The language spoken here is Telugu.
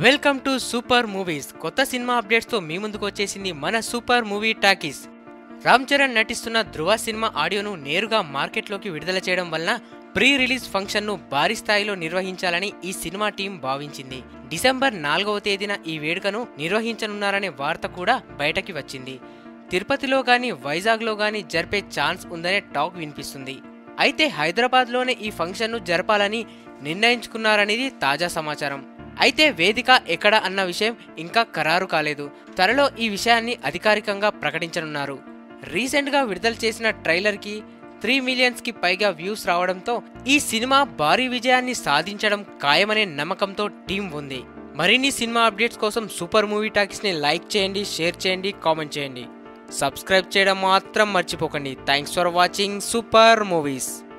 వెల్కమ్ టు సూపర్ మూవీస్ కొత్త సినిమా అప్డేట్స్తో మీ ముందుకు వచ్చేసింది మన super movie talkies Ram Charan నటిస్తున్న ధృవ సినిమా ఆడియోను నేరుగా మార్కెట్లోకి విడుదల చేయడం వలన ప్రీ రిలీజ్ ఫంక్షన్ను భారీ స్థాయిలో నిర్వహించాలని ఈ సినిమా టీం భావించింది డిసెంబర్ నాలుగవ తేదీన ఈ వేడుకను నిర్వహించనున్నారనే వార్త కూడా బయటకి వచ్చింది తిరుపతిలో గాని వైజాగ్లో గాని జరిపే ఛాన్స్ ఉందనే టాక్ వినిపిస్తుంది అయితే హైదరాబాద్లోనే ఈ ఫంక్షన్ను జరపాలని నిర్ణయించుకున్నారనేది తాజా సమాచారం అయితే వేదిక ఎక్కడ అన్న విషయం ఇంకా ఖరారు కాలేదు త్వరలో ఈ విషయాన్ని అధికారికంగా ప్రకటించనున్నారు రీసెంట్గా విడుదల చేసిన ట్రైలర్కి త్రీ మిలియన్స్కి పైగా వ్యూస్ రావడంతో ఈ సినిమా భారీ విజయాన్ని సాధించడం ఖాయమనే నమ్మకంతో టీం ఉంది మరిన్ని సినిమా అప్డేట్స్ కోసం సూపర్ మూవీ టాకీస్ని లైక్ చేయండి షేర్ చేయండి కామెంట్ చేయండి సబ్స్క్రైబ్ చేయడం మాత్రం మర్చిపోకండి thanks for watching super movies